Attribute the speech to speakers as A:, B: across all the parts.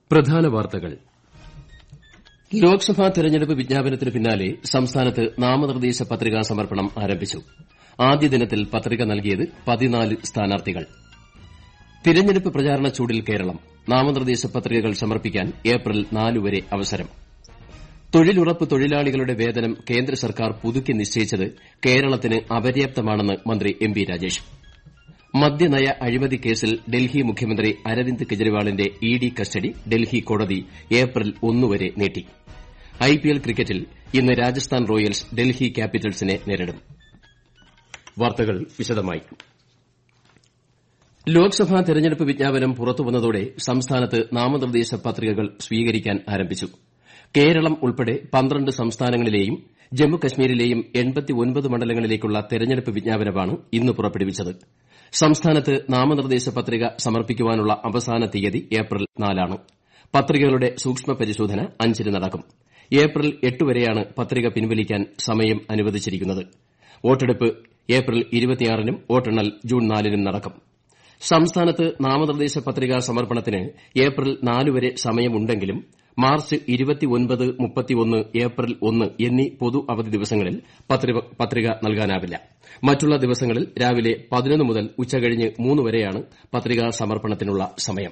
A: പ്രധാന വാർത്തകൾ ലോക്സഭാ തെരഞ്ഞെടുപ്പ് വിജ്ഞാപനത്തിന് പിന്നാലെ സംസ്ഥാനത്ത് നാമനിർദ്ദേശ പത്രികാ സമർപ്പണം ആരംഭിച്ചു ആദ്യ ദിനത്തിൽ പത്രിക നൽകിയത് പതിനാല് സ്ഥാനാർത്ഥികൾ തിരഞ്ഞെടുപ്പ് പ്രചാരണ ചൂടിൽ കേരളം നാമനിർദ്ദേശ പത്രികകൾ സമർപ്പിക്കാൻ ഏപ്രിൽ നാല് വരെ അവസരം തൊഴിലുറപ്പ് തൊഴിലാളികളുടെ വേതനം കേന്ദ്ര സർക്കാർ പുതുക്കി നിശ്ചയിച്ചത് കേരളത്തിന് അപര്യാപ്തമാണെന്ന് മന്ത്രി എം പി രാജേഷ് മദ്യനയ അഴിമതി കേസിൽ ഡൽഹി മുഖ്യമന്ത്രി അരവിന്ദ് കെജ്രിവാളിന്റെ ഇ ഡി കസ്റ്റഡി ഡൽഹി കോടതി ഏപ്രിൽ ഒന്ന് വരെ നീട്ടി ഐപിഎൽ ക്രിക്കറ്റിൽ ഇന്ന് രാജസ്ഥാൻ റോയൽസ് ഡൽഹി ക്യാപിറ്റൽസിനെ നേരിടും വാർത്തകൾ വിശദമായി ലോക്സഭാ തെരഞ്ഞെടുപ്പ് വിജ്ഞാപനം പുറത്തുവന്നതോടെ സംസ്ഥാനത്ത് നാമനിർദ്ദേശ പത്രികകൾ സ്വീകരിക്കാൻ ആരംഭിച്ചു കേരളം ഉൾപ്പെടെ പന്ത്രണ്ട് സംസ്ഥാനങ്ങളിലെയും ജമ്മുകശ്മീരിലെയും മണ്ഡലങ്ങളിലേക്കുള്ള തെരഞ്ഞെടുപ്പ് വിജ്ഞാപനമാണ് ഇന്ന് പുറപ്പെടുവിച്ചത് സംസ്ഥാനത്ത് നാമനിർദ്ദേശ പത്രിക സമർപ്പിക്കാനുള്ള അവസാന തീയതി ഏപ്രിൽ നാലാണ് പത്രികകളുടെ സൂക്ഷ്മ പരിശോധന അഞ്ചിന് നടക്കും ഏപ്രിൽ എട്ട് വരെയാണ് പത്രിക പിൻവലിക്കാൻ സമയം അനുവദിച്ചിരിക്കുന്നത് വോട്ടെടുപ്പ് ഏപ്രിൽ നും വോട്ടെണ്ണൽ ജൂൺ നാലിനും നടക്കും സംസ്ഥാനത്ത് നാമനിർദ്ദേശ പത്രികാ സമർപ്പണത്തിന് ഏപ്രിൽ നാല് വരെ സമയമുണ്ടെങ്കിലും മാർച്ച് ഏപ്രിൽ ഒന്ന് എന്നീ പൊതു അവധി ദിവസങ്ങളിൽ പത്രിക നൽകാനാവില്ല മറ്റുള്ള ദിവസങ്ങളിൽ രാവിലെ പതിനൊന്ന് മുതൽ ഉച്ചകഴിഞ്ഞ് മൂന്ന് വരെയാണ് പത്രികാ സമർപ്പണത്തിനുള്ള സമയം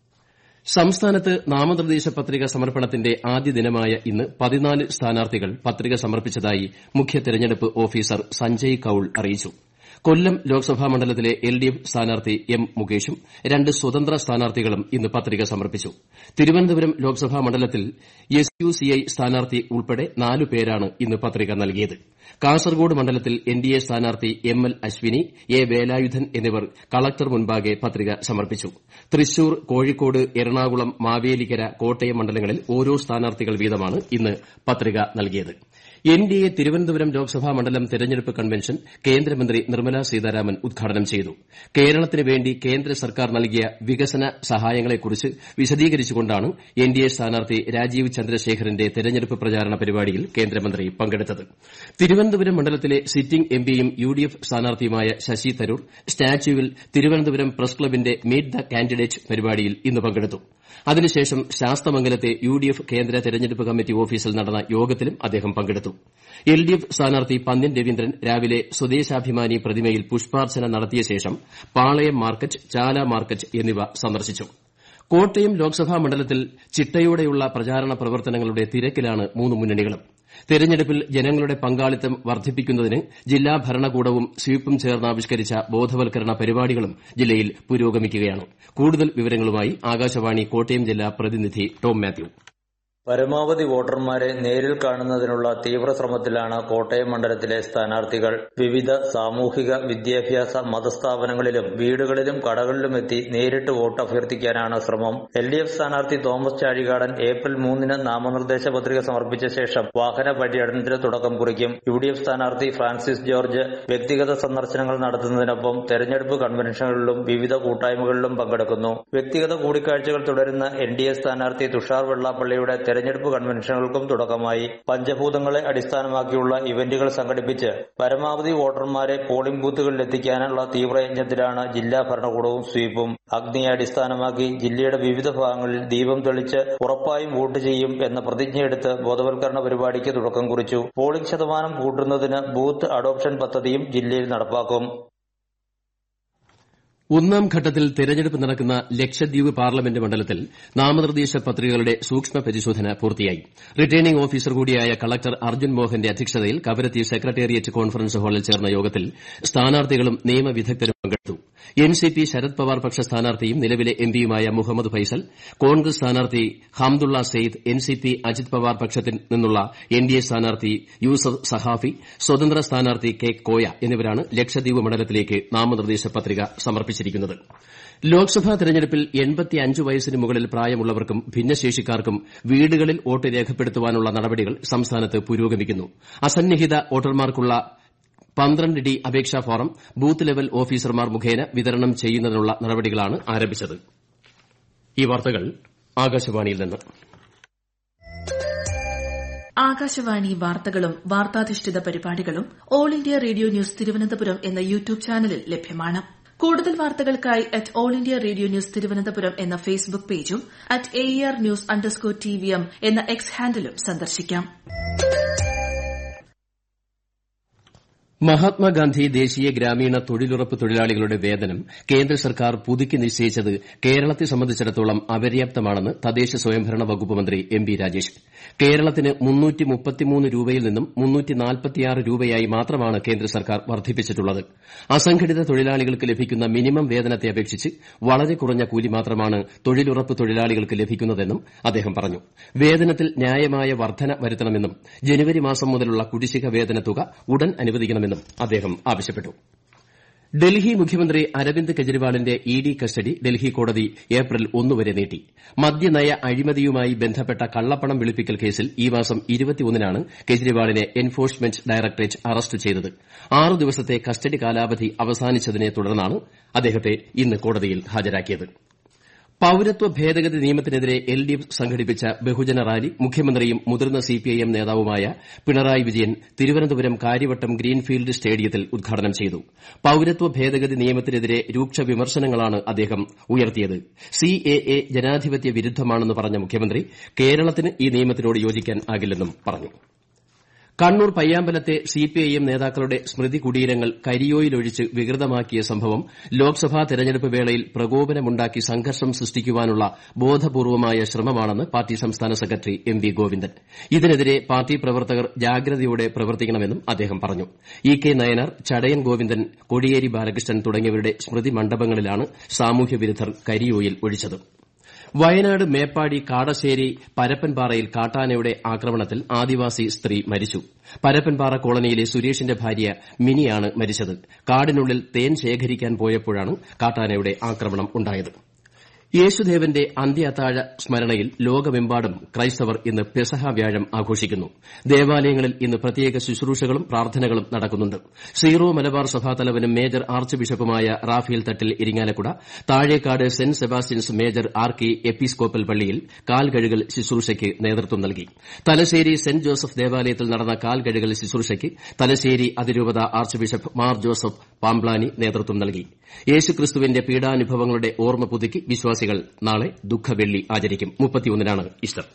A: സംസ്ഥാനത്ത് നാമനിർദ്ദേശ പത്രിക സമർപ്പണത്തിന്റെ ആദ്യ ദിനമായ ഇന്ന് പതിനാല് സ്ഥാനാർത്ഥികൾ പത്രിക സമർപ്പിച്ചതായി മുഖ്യ തെരഞ്ഞെടുപ്പ് ഓഫീസർ സഞ്ജയ് കൌൾ അറിയിച്ചു കൊല്ലം ലോക്സഭാ മണ്ഡലത്തിലെ എൽ ഡി എഫ് സ്ഥാനാർത്ഥി എം മുകേഷും രണ്ട് സ്വതന്ത്ര സ്ഥാനാർത്ഥികളും ഇന്ന് പത്രിക സമർപ്പിച്ചു തിരുവനന്തപുരം ലോക്സഭാ മണ്ഡലത്തിൽ എസ് യു സി ഐ സ്ഥാനാർത്ഥി ഉൾപ്പെടെ നാലു പേരാണ് ഇന്ന് പത്രിക നൽകിയത് കാസർകോട് മണ്ഡലത്തിൽ എൻ ഡി എ സ്ഥാനാർത്ഥി M L Ashwini A Velayudhan എന്നിവർ കളക്ടർ മുൻപാകെ പത്രിക സമർപ്പിച്ചു തൃശൂർ കോഴിക്കോട് എറണാകുളം മാവേലിക്കര കോട്ടയം മണ്ഡലങ്ങളിൽ ഓരോ സ്ഥാനാർത്ഥികൾ വീതമാണ് ഇന്ന് പത്രിക നൽകിയത് N D A Thiruvananthapuram Lok Sabha മണ്ഡലം തെരഞ്ഞെടുപ്പ് കൺവെൻഷൻ കേന്ദ്രമന്ത്രി നിർമ്മല സീതാരാമൻ ഉദ്ഘാടനം ചെയ്തു കേരളത്തിന് വേണ്ടി കേന്ദ്ര സർക്കാർ നൽകിയ വികസന സഹായങ്ങളെക്കുറിച്ച് വിശദീകരിച്ചുകൊണ്ടാണ് എൻ ഡി എ സ്ഥാനാർത്ഥി രാജീവ് ചന്ദ്രശേഖറിന്റെ തെരഞ്ഞെടുപ്പ് പ്രചാരണ പരിപാടിയിൽ കേന്ദ്രമന്ത്രി പങ്കെടുത്തത് തിരുവനന്തപുരം മണ്ഡലത്തിലെ സിറ്റിംഗ് എംപിയും യു ഡി എഫ് സ്ഥാനാർത്ഥിയുമായ ശശി തരൂർ സ്റ്റാച്യുവിൽ തിരുവനന്തപുരം പ്രസ് ക്ലബിന്റെ മീറ്റ് ദ കാൻഡിഡേറ്റ് പരിപാടിയിൽ ഇന്ന് പങ്കെടുത്തു അതിനുശേഷം ശാസ്തമംഗലത്തെ യു ഡി എഫ് കേന്ദ്ര തെരഞ്ഞെടുപ്പ് കമ്മിറ്റി ഓഫീസിൽ നടന്ന യോഗത്തിലും അദ്ദേഹം പങ്കെടുത്തു എൽ ഡി എഫ് സ്ഥാനാർത്ഥി പന്ന്യൻ രവീന്ദ്രൻ രാവിലെ സ്വദേശാഭിമാനി പ്രതിമയിൽ പുഷ്പാർച്ചന നടത്തിയ ശേഷം പാളയം മാർക്കറ്റ് ചാല മാർക്കറ്റ് എന്നിവ സന്ദർശിച്ചു കോട്ടയം ലോക്സഭാ മണ്ഡലത്തിൽ ചിട്ടയോടെയുള്ള പ്രചാരണ പ്രവർത്തനങ്ങളുടെ തിരക്കിലാണ് മൂന്ന് മുന്നണികളും തെരഞ്ഞെടുപ്പിൽ ജനങ്ങളുടെ പങ്കാളിത്തം വർദ്ധിപ്പിക്കുന്നതിന് ജില്ലാ ഭരണകൂടവും സ്വീപും ചേർന്ന് ആവിഷ്കരിച്ച ബോധവൽക്കരണ പരിപാടികളും ജില്ലയിൽ പുരോഗമിക്കുകയാണ് കൂടുതൽ വിവരങ്ങളുമായി ആകാശവാണി കോട്ടയം ജില്ലാ പ്രതിനിധി ടോം മാത്യു
B: പരമാവധി വോട്ടർമാരെ നേരിൽ കാണുന്നതിനുള്ള തീവ്ര ശ്രമത്തിലാണ് കോട്ടയം മണ്ഡലത്തിലെ സ്ഥാനാർത്ഥികൾ വിവിധ സാമൂഹിക വിദ്യാഭ്യാസ മതസ്ഥാപനങ്ങളിലും വീടുകളിലും കടകളിലും എത്തി നേരിട്ട് വോട്ട് അഭ്യർത്ഥിക്കാനാണ് ശ്രമം എൽ ഡി എഫ് സ്ഥാനാർത്ഥി തോമസ് ചാഴികാടൻ ഏപ്രിൽ മൂന്നിന് നാമനിർദ്ദേശ പത്രിക സമർപ്പിച്ച ശേഷം വാഹന പര്യടനത്തിന് തുടക്കം കുറിക്കും യു ഡി എഫ് സ്ഥാനാർത്ഥി ഫ്രാൻസിസ് ജോർജ് വ്യക്തിഗത സന്ദർശനങ്ങൾ നടത്തുന്നതിനൊപ്പം തെരഞ്ഞെടുപ്പ് കൺവെൻഷനുകളിലും വിവിധ കൂട്ടായ്മകളിലും പങ്കെടുക്കുന്നു വ്യക്തിഗത കൂടിക്കാഴ്ചകൾ തുടരുന്ന എൻ ഡി എ സ്ഥാനാർത്ഥി തുഷാർ വെള്ളാപ്പള്ളിയുടെ തെരഞ്ഞെടുപ്പ് കൺവെൻഷനുകൾക്കും തുടക്കമായി പഞ്ചഭൂതങ്ങളെ അടിസ്ഥാനമാക്കിയുള്ള ഇവന്റുകൾ സംഘടിപ്പിച്ച് പരമാവധി വോട്ടർമാരെ പോളിംഗ് ബൂത്തുകളിൽ എത്തിക്കാനുള്ള തീവ്രയജ്ഞത്തിലാണ് ജില്ലാ ഭരണകൂടവും സ്വീപും അഗ്നിയെ അടിസ്ഥാനമാക്കി ജില്ലയുടെ വിവിധ ഭാഗങ്ങളിൽ ദീപം തെളിച്ച് ഉറപ്പായും വോട്ട് ചെയ്യും എന്ന പ്രതിജ്ഞയെടുത്ത് ബോധവൽക്കരണ പരിപാടിക്ക് തുടക്കം കുറിച്ചു പോളിംഗ് ശതമാനം കൂട്ടുന്നതിന് ബൂത്ത് അഡോപ്ഷൻ പദ്ധതിയും ജില്ലയിൽ നടപ്പാക്കും
A: ഒന്നാം ഘട്ടത്തിൽ തെരഞ്ഞെടുപ്പ് നടക്കുന്ന ലക്ഷദ്വീപ് പാർലമെന്റ് മണ്ഡലത്തിൽ നാമനിർദ്ദേശ പത്രികകളുടെ സൂക്ഷ്മ പരിശോധന പൂർത്തിയായി റിട്ടേണിംഗ് ഓഫീസർ കൂടിയായ കളക്ടർ അർജുൻ മോഹന്റെ അധ്യക്ഷതയിൽ കവരത്തി സെക്രട്ടേറിയറ്റ് കോൺഫറൻസ് ഹാളിൽ ചേർന്ന യോഗത്തിൽ സ്ഥാനാർത്ഥികളും നിയമവിദഗ്ധരും പങ്കെടുത്തു N C P Sharad Pawar പക്ഷ സ്ഥാനാർത്ഥിയും നിലവിലെ എംപിയുമായ മുഹമ്മദ് ഫൈസൽ കോൺഗ്രസ് സ്ഥാനാർത്ഥി Hamdullah Sayeed N C P Ajit Pawar പക്ഷത്തിൽ നിന്നുള്ള എൻ ഡി എ സ്ഥാനാർത്ഥി യൂസഫ് സഹാഫി സ്വതന്ത്ര സ്ഥാനാർത്ഥി കെ കോയ എന്നിവരാണ് ലക്ഷദ്വീപ് മണ്ഡലത്തിലേക്ക് നാമനിർദ്ദേശ പത്രിക സമർപ്പിച്ചിരിക്കുന്നത് ലോക്സഭാ തെരഞ്ഞെടുപ്പിൽ വയസ്സിന് മുകളിൽ പ്രായമുള്ളവർക്കും ഭിന്നശേഷിക്കാർക്കും വീടുകളിൽ വോട്ട് രേഖപ്പെടുത്തുവാനുള്ള നടപടികൾ സംസ്ഥാനത്ത് പുരോഗമിക്കുന്നു അസന്നിഹിത വോട്ടർമാർക്കുള്ള പന്ത്രണ്ട് ഡി അപേക്ഷാ ഫോറം ബൂത്ത് ലെവൽ ഓഫീസർമാർ മുഖേന വിതരണം ചെയ്യുന്നതിനുള്ള നടപടികളാണ് ആരംഭിച്ചത് ഈ വാർത്തകൾ ആകാശവാണിയിൽ നിന്ന്
C: ആകാശവാണി വാർത്തകളും വാർത്താധിഷ്ഠിത പരിപാടികളും all India radio news Thiruvananthapuram എന്ന യൂട്യൂബ് ചാനലിൽ ലഭ്യമാണ് കൂടുതൽ വാർത്തകൾക്കായി at all India radio news Thiruvananthapuram എന്ന ഫേസ്ബുക്ക് പേജും at A R news underscore T V M എന്ന എക്സ് ഹാൻഡിലും സന്ദർശിക്കാം
A: മഹാത്മാഗാന്ധി ദേശീയ ഗ്രാമീണ തൊഴിലുറപ്പ് തൊഴിലാളികളുടെ വേതനം കേന്ദ്ര സർക്കാർ പുതുക്കി നിശ്ചയിച്ചത് കേരളത്തെ സംബന്ധിച്ചിടത്തോളം അപര്യാപ്തമാണെന്ന് തദ്ദേശ സ്വയംഭരണ വകുപ്പ് മന്ത്രി എം ബി രാജേഷ് കേരളത്തിന് രൂപയിൽ നിന്നും രൂപയായി മാത്രമാണ് കേന്ദ്ര സർക്കാർ വർദ്ധിപ്പിച്ചിട്ടുള്ളത് അസംഘടിത തൊഴിലാളികൾക്ക് ലഭിക്കുന്ന മിനിമം വേതനത്തെ അപേക്ഷിച്ച് വളരെ കുറഞ്ഞ കൂലി മാത്രമാണ് തൊഴിലുറപ്പ് തൊഴിലാളികൾക്ക് ലഭിക്കുന്നതെന്നും അദ്ദേഹം പറഞ്ഞു വേതനത്തിൽ ന്യായമായ വർധന വരുത്തണമെന്നും ജനുവരി മാസം മുതലുള്ള കുടിശ്ശിക വേതന തുക ഉടൻ അനുവദിക്കണമെന്നും അദ്ദേഹം ആവശ്യപ്പെട്ടു ഡൽഹി മുഖ്യമന്ത്രി അരവിന്ദ് കെജ്രിവാളിന്റെ ഇ ഡി കസ്റ്റഡി ഡൽഹി കോടതി ഏപ്രിൽ ഒന്ന് വരെ നീട്ടി മദ്യനയ അഴിമതിയുമായി ബന്ധപ്പെട്ട കള്ളപ്പണം വെളുപ്പിക്കൽ കേസിൽ ഈ മാസം നാണ് കെജ്രിവാളിനെ എൻഫോഴ്സ്മെന്റ് ഡയറക്ടറേറ്റ് അറസ്റ്റ് ചെയ്തത് ആറ് ദിവസത്തെ കസ്റ്റഡി കാലാവധി അവസാനിച്ചതിനെ തുടർന്നാണ് അദ്ദേഹത്തെ ഇന്ന് കോടതിയിൽ ഹാജരാക്കിയത് പൌരത്വ ഭേദഗതി നിയമത്തിനെതിരെ എൽ ഡി എഫ് സംഘടിപ്പിച്ച ബഹുജന റാലി മുഖ്യമന്ത്രിയും മുതിർന്ന സിപിഐഎം നേതാവുമായ പിണറായി വിജയൻ തിരുവനന്തപുരം കാര്യവട്ടം ഗ്രീൻഫീൽഡ് സ്റ്റേഡിയത്തിൽ ഉദ്ഘാടനം ചെയ്തു പൌരത്വ ഭേദഗതി നിയമത്തിനെതിരെ രൂക്ഷ വിമർശനങ്ങളാണ് അദ്ദേഹം ഉയർത്തിയത് സിഎഎ ജനാധിപത്യ വിരുദ്ധമാണെന്ന് പറഞ്ഞ മുഖ്യമന്ത്രി കേരളത്തിന് ഈ നിയമത്തിനോട് യോജിക്കാനാകില്ലെന്നും പറഞ്ഞു കണ്ണൂർ പയ്യാമ്പലത്തെ സിപിഐഎം നേതാക്കളുടെ സ്മൃതി കുടീരങ്ങൾ കരിയോയിലൊഴിച്ച് വികൃതമാക്കിയ സംഭവം ലോക്സഭാ തെരഞ്ഞെടുപ്പ് വേളയിൽ പ്രകോപനമുണ്ടാക്കി സംഘർഷം സൃഷ്ടിക്കുവാനുള്ള ബോധപൂർവമായ ശ്രമമാണെന്ന് പാർട്ടി സംസ്ഥാന സെക്രട്ടറി എം വി ഗോവിന്ദൻ ഇതിനെതിരെ പാർട്ടി പ്രവർത്തകർ ജാഗ്രതയോടെ പ്രവർത്തിക്കണമെന്നും അദ്ദേഹം പറഞ്ഞു ഇ കെ നയനാർ ചടയൻ ഗോവിന്ദൻ കോടിയേരി ബാലകൃഷ്ണൻ തുടങ്ങിയവരുടെ സ്മൃതി മണ്ഡപങ്ങളിലാണ് സാമൂഹ്യ വിരുദ്ധർ കരിയോയിൽ ഒഴിച്ചത് വയനാട് മേപ്പാടി കാടശ്ശേരി പരപ്പൻപാറയിൽ കാട്ടാനയുടെ ആക്രമണത്തിൽ ആദിവാസി സ്ത്രീ മരിച്ചു പരപ്പൻപാറ കോളനിയിലെ സുരേഷിന്റെ ഭാര്യ മിനിയാണ് മരിച്ചത് കാടിനുള്ളിൽ തേൻ ശേഖരിക്കാൻ പോയപ്പോഴാണ് കാട്ടാനയുടെ ആക്രമണം ഉണ്ടായത് യേശുദേവന്റെ അന്ത്യ അത്താഴ സ്മരണയിൽ ലോകമെമ്പാടും ക്രൈസ്തവർ ഇന്ന് പെസഹ വ്യാഴം ആഘോഷിക്കുന്നു ദേവാലയങ്ങളിൽ ഇന്ന് പ്രത്യേക ശുശ്രൂഷകളും പ്രാർത്ഥനകളും നടക്കുന്നുണ്ട് സീറോ മലബാർ സഭാതലവനും മേജർ ആർച്ച് ബിഷപ്പുമായ Raphael Thattil Irinjalakuda Thazhekad Saint Sebastian's major archiepiscopal പള്ളിയിൽ കാൽ കഴുകൽ ശുശ്രൂഷയ്ക്ക് നേതൃത്വം നൽകി തലശ്ശേരി സെന്റ് ജോസഫ് ദേവാലയത്തിൽ നടന്ന കാൽ കഴുകൽ ശുശ്രൂഷയ്ക്ക് തലശ്ശേരി അതിരൂപത archbishop Mar Joseph Pamplany നേതൃത്വം നൽകി യേശുക്രിസ്തുവിന്റെ പീഡാനുഭവങ്ങളുടെ ഓർമ്മ പുതുക്കി വിശ്വാസികൾ നാളെ ദുഃഖവെള്ളി ആചരിക്കും മുപ്പത്തിയൊന്നിനാണ് ഈസ്റ്റർ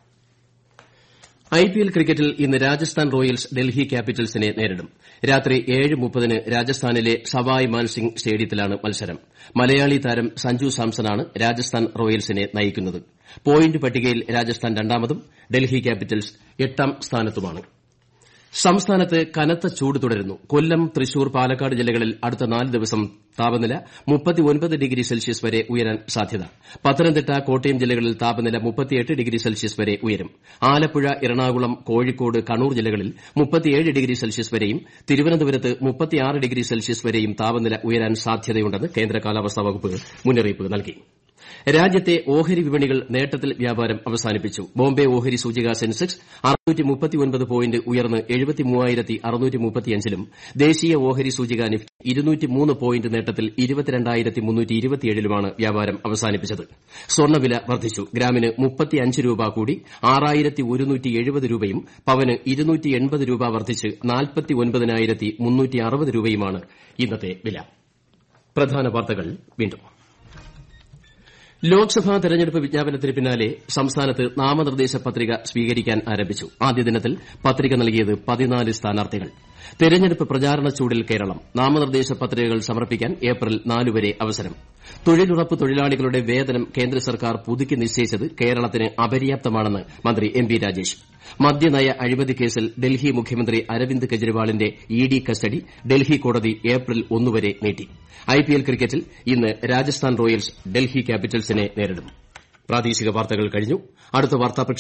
A: ഐപിഎൽ ക്രിക്കറ്റിൽ ഇന്ന് രാജസ്ഥാൻ റോയൽസ് ഡൽഹി ക്യാപിറ്റൽസിനെ നേരിടും രാത്രി ഏഴ് മുപ്പതിന് രാജസ്ഥാനിലെ സവായ് മാൻസിംഗ് സ്റ്റേഡിയത്തിലാണ് മത്സരം മലയാളി താരം സഞ്ജു സാംസണാണ് രാജസ്ഥാൻ റോയൽസിനെ നയിക്കുന്നത് പോയിന്റ് പട്ടികയിൽ രാജസ്ഥാൻ രണ്ടാമതും ഡൽഹി ക്യാപിറ്റൽസ് എട്ടാം സ്ഥാനത്തുമാണ് സംസ്ഥാനത്ത് കനത്ത ചൂട് തുടരുന്നു കൊല്ലം തൃശൂർ പാലക്കാട് ജില്ലകളിൽ അടുത്ത നാല് ദിവസം താപനില ഡിഗ്രി സെൽഷ്യസ് വരെ ഉയരാൻ സാധ്യത പത്തനംതിട്ട കോട്ടയം ജില്ലകളിൽ താപനില ഡിഗ്രി സെൽഷ്യസ് വരെ ഉയരും ആലപ്പുഴ എറണാകുളം കോഴിക്കോട് കണ്ണൂർ ജില്ലകളിൽ ഡിഗ്രി സെൽഷ്യസ് വരെയും തിരുവനന്തപുരത്ത് ഡിഗ്രി സെൽഷ്യസ് വരെയും താപനില ഉയരാൻ സാധ്യതയുണ്ടെന്ന് കേന്ദ്ര കാലാവസ്ഥാ വകുപ്പ് മുന്നറിയിപ്പ് നൽകി രാജ്യത്തെ ഓഹരി വിപണികൾ നേട്ടത്തിൽ വ്യാപാരം അവസാനിപ്പിച്ചു ബോംബെ ഓഹരി സൂചിക സെൻസെക്സ് പോയിന്റ് ഉയർന്ന് ലും ദേശീയ ഓഹരി സൂചിക നിഫ്റ്റി പോയിന്റ് നേട്ടത്തിൽ ലുമാണ് വ്യാപാരം അവസാനിപ്പിച്ചത് സ്വർണ്ണവില വർദ്ധിച്ചു ഗ്രാമിന് രൂപ കൂടി രൂപയും പവന് രൂപ വർദ്ധിച്ച് രൂപയുമാണ് ഇന്നത്തെ വില പ്രധാന വാർത്തകൾ വീണ്ടും ലോക്സഭാ തെരഞ്ഞെടുപ്പ് വിജ്ഞാപനത്തിന് പിന്നാലെ സംസ്ഥാനത്ത് നാമനിർദ്ദേശ പത്രിക സ്വീകരിക്കാൻ ആരംഭിച്ചു ആദ്യ ദിനത്തിൽ പത്രിക നൽകിയത് പതിനാല് സ്ഥാനാർത്ഥികൾ തെരഞ്ഞെടുപ്പ് പ്രചാരണ ചൂടിൽ കേരളം നാമനിർദ്ദേശ പത്രികകൾ സമർപ്പിക്കാൻ ഏപ്രിൽ നാല് വരെ അവസരം തൊഴിലുറപ്പ് തൊഴിലാളികളുടെ വേതനം കേന്ദ്ര സർക്കാർ പുതുക്കി നിശ്ചയിച്ചത് കേരളത്തിന് അപര്യാപ്തമാണെന്ന് മന്ത്രി എം പി രാജേഷ് മദ്യനയ അഴിമതി കേസിൽ ഡൽഹി മുഖ്യമന്ത്രി അരവിന്ദ് കെജ്രിവാളിന്റെ ഇ ഡി കസ്റ്റഡി ഡൽഹി കോടതി ഏപ്രിൽ ഒന്ന് വരെ നീട്ടി ഐപിഎൽ ക്രിക്കറ്റിൽ ഇന്ന് രാജസ്ഥാൻ റോയൽസ് ഡൽഹി ക്യാപിറ്റൽസിനെ നേരിടും പ്രാദേശിക വാർത്തകൾ കഴിഞ്ഞു അടുത്ത വാർത്താ